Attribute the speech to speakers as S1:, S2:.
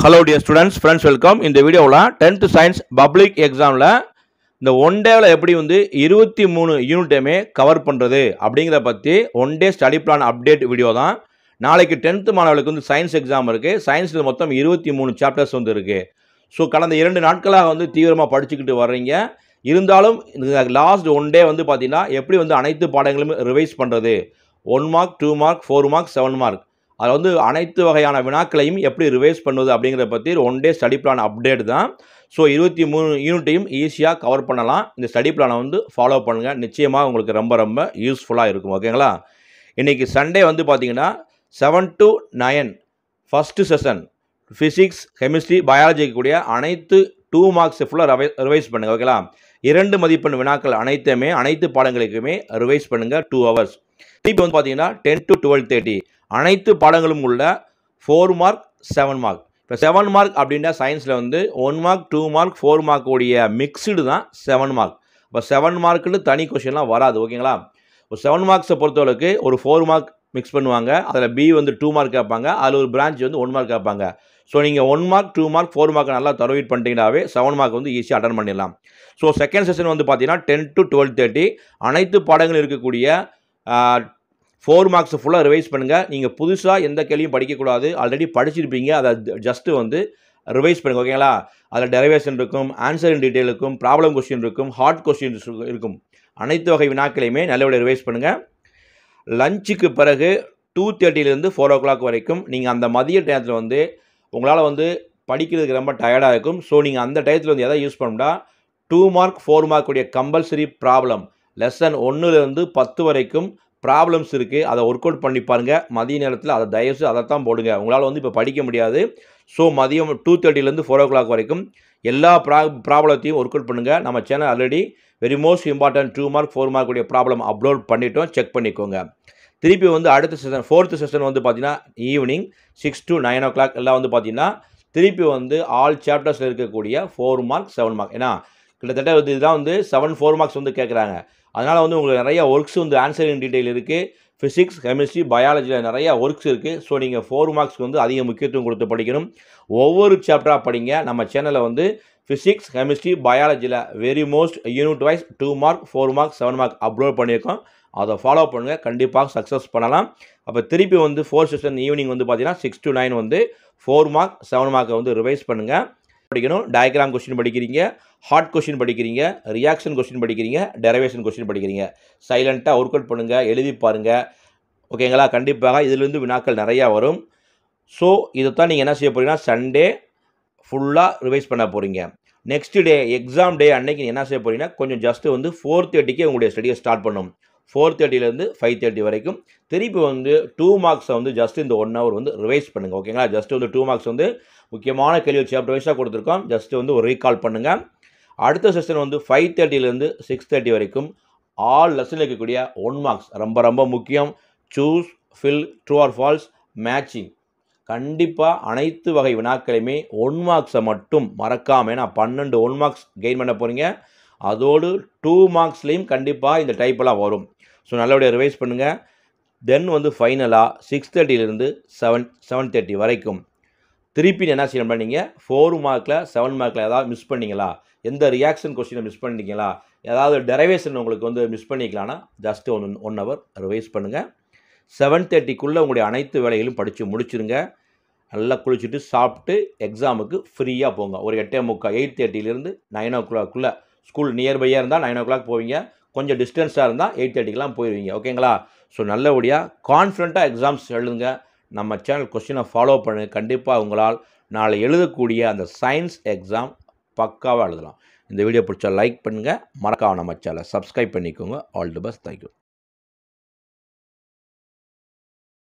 S1: hello dear students friends welcome இந்த வீடியோவில் tenth science public எக்ஸாமில் இந்த ஒன் டேவில் எப்படி வந்து இருபத்தி மூணு யூனிட்டையுமே கவர் பண்ணுறது அப்படிங்கிறத பற்றி one day study plan update video தான் நாளைக்கு டென்த்து மாணவர்களுக்கு வந்து சயின்ஸ் எக்ஸாம் இருக்குது சயின்ஸில் மொத்தம் இருபத்தி மூணு சாப்டர்ஸ் வந்து இருக்குது ஸோ கடந்த இரண்டு நாட்களாக வந்து தீவிரமாக படிச்சுக்கிட்டு வர்றீங்க இருந்தாலும் இந்த லாஸ்ட் ஒன் டே வந்து பார்த்தீங்கன்னா எப்படி வந்து அனைத்து பாடங்களும் ரிவைஸ் பண்ணுறது one mark two mark four mark seven mark அதில் வந்து அனைத்து வகையான வினாக்களையும் எப்படி ரிவைஸ் பண்ணுவது அப்படிங்கிறத பற்றி one day study plan update தான் ஸோ இருபத்தி மூணு யூனிட்டையும் ஈஸியாக கவர் பண்ணலாம் இந்த ஸ்டடி பிளானை வந்து ஃபாலோ பண்ணுங்கள் நிச்சயமாக உங்களுக்கு ரொம்ப ரொம்ப யூஸ்ஃபுல்லாக இருக்கும் ஓகேங்களா இன்றைக்கி சண்டே வந்து பார்த்தீங்கன்னா seven to nine first session physics chemistry பயாலஜிக்கு கூடிய அனைத்து டூ மார்க்ஸ் ஃபுல்லாக ரிவை ரிவைஸ் பண்ணுங்கள் ஓகேங்களா இரண்டு மதிப்பெண் வினாக்கள் அனைத்துமே அனைத்து பாடங்களுக்குமே ரிவைஸ் பண்ணுங்கள் டூ ஹவர்ஸ் திருப்பி வந்து பார்த்தீங்கன்னா டென் டு டுவெல் தேர்ட்டி அனைத்து பாடங்களும் உள்ள ஃபோர் மார்க் செவன் மார்க் இப்போ செவன் மார்க் அப்படின்னா சயின்ஸில் வந்து one mark two mark four mark உடைய மிக்ஸ்டு தான் செவன் மார்க் இப்போ செவன் மார்க்குன்னு தனி கொஷின்லாம் வராது ஓகேங்களா ஒரு செவன் மார்க்ஸை பொறுத்தவரைக்கு ஒரு ஃபோர் மார்க் மிக்ஸ் பண்ணுவாங்க அதில் பி வந்து டூ மார்க் கேட்பாங்க அதில் ஒரு பிரான்ச் வந்து ஒன் மார்க் கேட்பாங்க ஸோ நீங்கள் one mark two mark four mark நல்லா தரவீட் பண்ணிட்டீங்கன்னாவே செவன் மார்க் வந்து ஈஸியாக அட்டன் பண்ணிடலாம் ஸோ செகண்ட் செஷன் வந்து பார்த்தீங்கன்னா டென் டு டுவெல் தேர்ட்டி அனைத்து பாடங்களும் இருக்கக்கூடிய ஃபோர் மார்க்ஸ் ஃபுல்லாக ரிவைஸ் பண்ணுங்கள் நீங்கள் புதுசாக எந்த கேள்வியும் படிக்கக்கூடாது ஆல்ரெடி படிச்சிருப்பீங்க அதை ஜஸ்ட்டு வந்து ரிவைஸ் பண்ணுங்கள் ஓகேங்களா அதில் டெரிவேஷன் இருக்கும் ஆன்சர் இன் டீட்டெயில் இருக்கும் ப்ராப்ளம் கொஸ்டின் இருக்கும் ஹார்ட் கொஸ்டின் இருக்கும் அனைத்து வகை வினாக்களையுமே நல்லபடியாக ரிவைஸ் பண்ணுங்கள் லஞ்சுக்கு பிறகு டூ தேர்ட்டிலேருந்து ஃபோர் ஓ கிளாக் வரைக்கும் நீங்கள் அந்த மதிய டயத்தில் வந்து உங்களால் வந்து படிக்கிறதுக்கு ரொம்ப டயர்டாக இருக்கும் ஸோ நீங்கள் அந்த டயத்தில் வந்து எதை யூஸ் பண்ணா டூ மார்க் ஃபோர் மார்க் உடைய கம்பல்சரி ப்ராப்ளம் லெசன் ஒன்றுலேருந்து பத்து வரைக்கும் ப்ராப்ளம்ஸ் இருக்குது அதை ஒர்க் அவுட் பண்ணி பாருங்கள் மதிய நேரத்தில் அதை தயவுசு அதை தான் போடுங்க உங்களால் வந்து இப்போ படிக்க முடியாது ஸோ மதியம் டூ தேர்ட்டிலேருந்து ஃபோர் ஓ கிளாக் வரைக்கும் எல்லா ப்ரா ப்ராப்ளத்தையும் ஒர்க் அவுட் பண்ணுங்கள் நம்ம channel already very most important two mark four mark உடைய ப்ராப்ளம் அப்லோட் பண்ணிட்டோம் செக் பண்ணிக்கோங்க திருப்பி வந்து அடுத்த செஷன் ஃபோர்த்து செஷன் வந்து பார்த்தீங்கன்னா evening six to nine o'clock எல்லாம் வந்து பார்த்தீங்கன்னா திருப்பி வந்து ஆல் சாப்டர்ஸில் இருக்கக்கூடிய ஃபோர் மார்க் செவன் மார்க் ஏன்னா கிட்டத்தட்ட வந்து இதுதான் வந்து செவன் ஃபோர் மார்க்ஸ் வந்து கேட்குறாங்க அதனால் வந்து உங்களுக்கு நிறைய ஒர்க்ஸ் வந்து ஆன்சர் இன் டீட்டெயில் இருக்குது ஃபிசிக்ஸ் கெமிஸ்ட்ரி பயாலஜியில் நிறையா ஒர்க்ஸ் இருக்குது ஸோ நீங்கள் ஃபோர் மார்க்ஸ்க்கு வந்து அதிக முக்கியத்துவம் கொடுத்து படிக்கணும் ஒவ்வொரு சாப்டராக படிங்க நம்ம சேனலில் வந்து ஃபிசிக்ஸ் கெமிஸ்ட்ரி பயாலஜியில் very most unit wise two mark four mark seven mark upload பண்ணியிருக்கோம் அதை ஃபாலோ பண்ணுங்கள் கண்டிப்பாக சக்ஸஸ் பண்ணலாம் அப்போ திருப்பி வந்து ஃபோர் செஷன் ஈவினிங் வந்து பார்த்தீங்கன்னா சிக்ஸ் டு நைன் வந்து ஃபோர் மார்க் செவன் மார்க்கை வந்து ரிவைஸ் பண்ணுங்கள் படிக்கணும் டயக்ராம் கொஸ்டின் படிக்கிறீங்க ஹார்ட் கொஸ்டின் படிக்கிறீங்க ரியாக்ஷன் கொஸ்டின் படிக்கிறீங்க டெரவேஷன் கொஸ்டின் படிக்கிறீங்க சைலண்ட்டாக ஒர்க் அவுட் பண்ணுங்கள் எழுதி பாருங்கள் ஓகேங்களா கண்டிப்பாக இதிலிருந்து வினாக்கள் நிறையா வரும் ஸோ இதைத்தான் நீங்கள் என்ன செய்ய போகிறீங்கன்னா சண்டே ஃபுல்லாக ரிவைஸ் பண்ண போகிறீங்க நெக்ஸ்ட் டே எக்ஸாம் டே அன்னைக்கு என்ன செய்ய போகிறீங்கன்னா கொஞ்சம் ஜஸ்ட்டு வந்து ஃபோர் தேர்ட்டிக்கு உங்களுடைய ஸ்டடியை ஸ்டார்ட் பண்ணும் ஃபோர் தேர்ட்டிலேருந்து ஃபைவ் தேர்ட்டி வரைக்கும் திருப்பி வந்து டூ மார்க்ஸை வந்து ஜஸ்ட் இந்த ஒன் ஹவர் வந்து ரிவைஸ் பண்ணுங்கள் ஓகேங்களா ஜஸ்ட் வந்து டூ மார்க்ஸ் வந்து முக்கியமான கேள்வி சாப்டர் வைஸாக கொடுத்துருக்கோம் ஜஸ்ட் வந்து ஒரு ரீகால் பண்ணுங்கள் அடுத்த செஷன் வந்து ஃபைவ் தேர்ட்டிலேருந்து சிக்ஸ் தேர்ட்டி வரைக்கும் ஆல் லெசன் இருக்கக்கூடிய ஒன் மார்க்ஸ் ரொம்ப ரொம்ப முக்கியம் choose fill true or false matching கண்டிப்பாக அனைத்து வகை வினாக்களையுமே ஒன் மார்க்ஸை மட்டும் மறக்காமல் ஏன்னா பன்னெண்டு ஒன் மார்க்ஸ் கெயின் பண்ண போகிறீங்க அதோடு டூ மார்க்ஸ்லேயும் கண்டிப்பாக இந்த டைப்பெல்லாம் வரும் ஸோ நல்லபடியாக ரிவைஸ் பண்ணுங்கள் தென் வந்து ஃபைனலாக சிக்ஸ் தேர்ட்டிலேருந்து செவன் செவன் தேர்ட்டி வரைக்கும் திருப்பி என்ன செய்யணும் நீங்கள் ஃபோர் மார்க்கில் செவன் மார்க்கில் ஏதாவது மிஸ் பண்ணிங்களா எந்த ரியாக்ஷன் கொஸ்டினை மிஸ் பண்ணிட்டீங்களா ஏதாவது டெரைவேஷன் உங்களுக்கு வந்து மிஸ் பண்ணிக்கலாம்னா just one one hour revise பண்ணுங்கள் செவன் தேர்ட்டிக்குள்ளே உங்களுடைய அனைத்து வேலைகளும் படித்து முடிச்சுருங்க நல்லா குளிச்சுட்டு சாப்பிட்டு எக்ஸாமுக்கு ஃப்ரீயாக போங்க ஒரு எட்டே முக்கால் எயிட் தேர்ட்டிலேருந்து நைன் ஓ கிளாக்குள்ளே ஸ்கூல் நியர்பையாக இருந்தால் நைன் ஓ கிளாக் போவீங்க கொஞ்சம் டிஸ்டன்ஸாக இருந்தால் எயிட் தேர்ட்டிக்கெலாம் போயிடுவீங்க ஓகேங்களா ஸோ நல்லபடியாக கான்ஃபிடண்ட்டாக எக்ஸாம்ஸ் எழுதுங்க நம்ம சேனல் கொஸ்டினை ஃபாலோ பண்ணு கண்டிப்பாக உங்களால் நாளை எழுதக்கூடிய அந்த சயின்ஸ் எக்ஸாம் பக்காவாக எழுதலாம் இந்த வீடியோ பிடிச்சா லைக் பண்ணுங்கள் மறக்காம நம்ம சேனலை சப்ஸ்கிரைப் பண்ணிக்கோங்க ஆல் தி பெஸ்ட் தேங்க்யூ